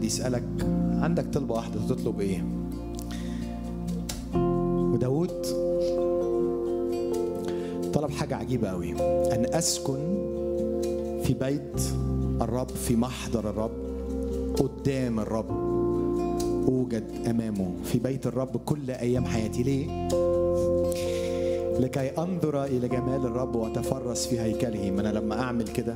يسألك عندك طلبة واحدة تطلب إيه؟ وداود طلب حاجة عجيبة أوي أن أسكن في بيت الرب في محضر الرب قدام الرب أوجد أمامه في بيت الرب كل أيام حياتي ليه؟ لكي أنظر إلى جمال الرب وأتفرس في هيكله ما أنا لما أعمل كده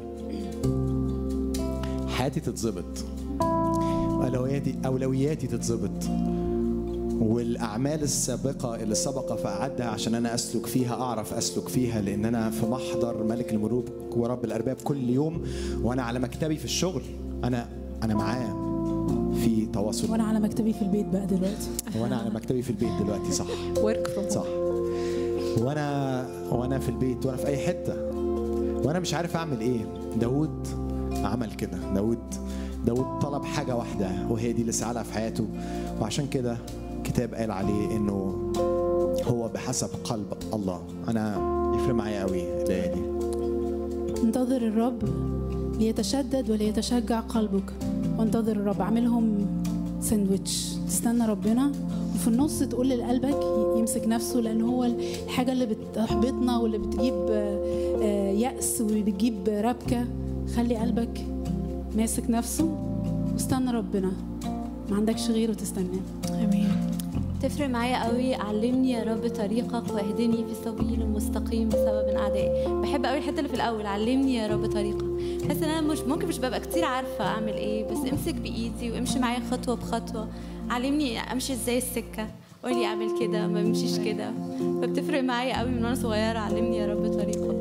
حياتي تتظبط أولوياتي أولوياتي تتظبط والأعمال السابقة اللي سبق فأعدها عشان أنا أسلك فيها أعرف أسلك فيها لأن أنا في محضر ملك الملوك ورب الأرباب كل يوم وأنا على مكتبي في الشغل أنا أنا معاه في تواصل وانا على مكتبي في البيت بقى دلوقتي وأنا على مكتبي في البيت دلوقتي صح ورك فروم صح وانا وانا في البيت وانا في اي حته وانا مش عارف اعمل ايه داود عمل كده داود داود طلب حاجه واحده وهي دي اللي سعى في حياته وعشان كده كتاب قال عليه انه هو بحسب قلب الله انا يفرق معايا قوي الليالي انتظر الرب ليتشدد وليتشجع قلبك وانتظر الرب اعملهم ساندويتش تستنى ربنا وفي النص تقول لقلبك يمسك نفسه لان هو الحاجه اللي بتحبطنا واللي بتجيب آه، آه، يأس وبتجيب ربكه خلي قلبك ماسك نفسه واستنى ربنا ما عندكش غيره تستناه امين تفرق معايا قوي علمني يا رب طريقك واهدني في سبيل المستقيم بسبب من اعدائي بحب قوي الحته اللي في الاول علمني يا رب طريقك بحس ان انا مش ممكن مش ببقى كتير عارفه اعمل ايه بس امسك بايدي وامشي معايا خطوه بخطوه علمني امشي ازاي السكه قولي اعمل كده ما بمشيش كده فبتفرق معايا قوي من وانا صغيره علمني يا رب طريقك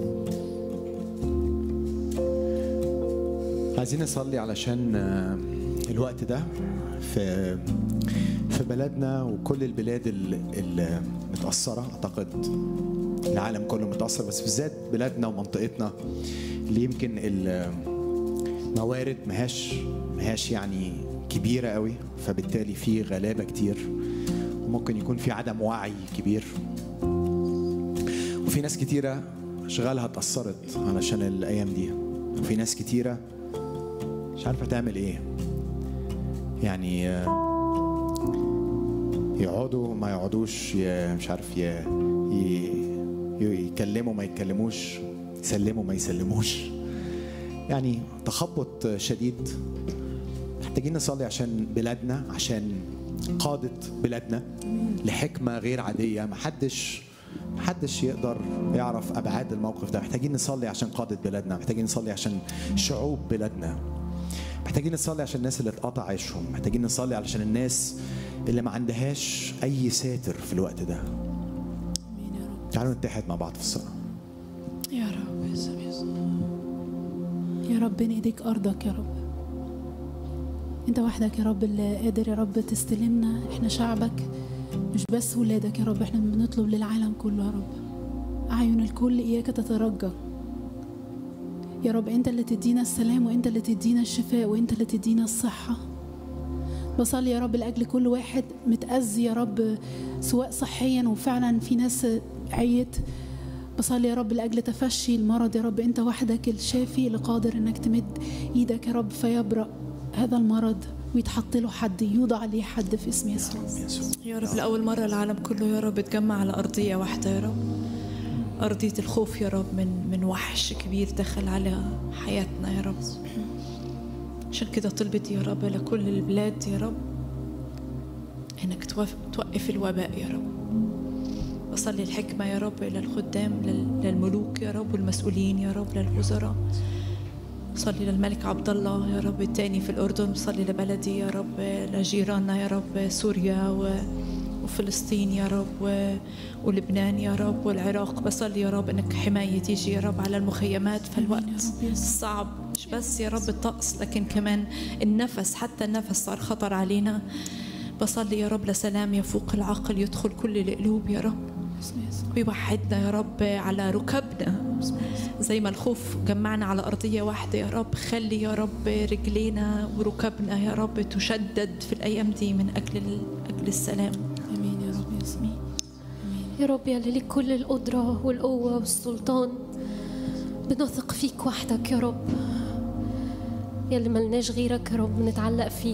عايزين نصلي علشان آه، الوقت ده في في بلدنا وكل البلاد ال- اللي متأثرة أعتقد العالم كله متأثر بس بالذات بلادنا ومنطقتنا اللي يمكن الموارد مهاش مهاش يعني كبيرة قوي فبالتالي في غلابة كتير وممكن يكون في عدم وعي كبير وفي ناس كتيرة أشغالها اتأثرت علشان الأيام دي وفي ناس كتيرة مش عارفة تعمل إيه يعني آه، يقعدوا ما يقعدوش ي- مش عارف ي... ي... ي- يكلموا ما يتكلموش يسلموا ما يسلموش يعني تخبط شديد محتاجين نصلي عشان بلادنا عشان قادة بلادنا لحكمة غير عادية محدش محدش يقدر يعرف أبعاد الموقف ده محتاجين نصلي عشان قادة بلادنا محتاجين نصلي عشان شعوب بلادنا محتاجين نصلي عشان الناس اللي اتقطع عيشهم محتاجين نصلي علشان الناس اللي ما عندهاش أي ساتر في الوقت ده امين يا رب تعالوا نتحد مع بعض في الصلاة يا رب يسوع يسوع. يا رب بين ايديك ارضك يا رب انت وحدك يا رب اللي قادر يا رب تستلمنا احنا شعبك مش بس ولادك يا رب احنا بنطلب للعالم كله يا رب اعين الكل اياك تترجى يا رب انت اللي تدينا السلام وانت اللي تدينا الشفاء وانت اللي تدينا الصحه بصلي يا رب لاجل كل واحد متاذي يا رب سواء صحيا وفعلا في ناس عيت بصلي يا رب لاجل تفشي المرض يا رب انت وحدك الشافي اللي قادر انك تمد ايدك يا رب فيبرأ هذا المرض ويتحط له حد يوضع عليه حد في اسم يسوع يا رب لأول مرة العالم كله يا رب اتجمع على أرضية واحدة يا رب أرضية الخوف يا رب من من وحش كبير دخل على حياتنا يا رب عشان كده طلبت يا رب لكل البلاد يا رب إنك توقف, توقف الوباء يا رب بصلي الحكمة يا رب للخدام لل- للملوك يا رب والمسؤولين يا رب للوزراء صلي للملك عبد الله يا رب التاني في الأردن صلي لبلدي يا رب لجيراننا يا رب سوريا و وفلسطين يا رب و... ولبنان يا رب والعراق بصلي يا رب انك حماية تيجي يا رب على المخيمات في الوقت آمين يا رب يسوع. الصعب مش بس يا رب الطقس لكن كمان النفس حتى النفس صار خطر علينا بصلي يا رب لسلام يفوق العقل يدخل كل القلوب يا رب اسم يسوع ويوحدنا يا رب على ركبنا زي ما الخوف جمعنا على أرضية واحدة يا رب خلي يا رب رجلينا وركبنا يا رب تشدد في الأيام دي من أجل أجل السلام امين يا رب يسوع يا رب يا اللي ليك كل القدرة والقوة والسلطان بنثق فيك وحدك يا رب يا اللي ملناش غيرك يا رب نتعلق فيك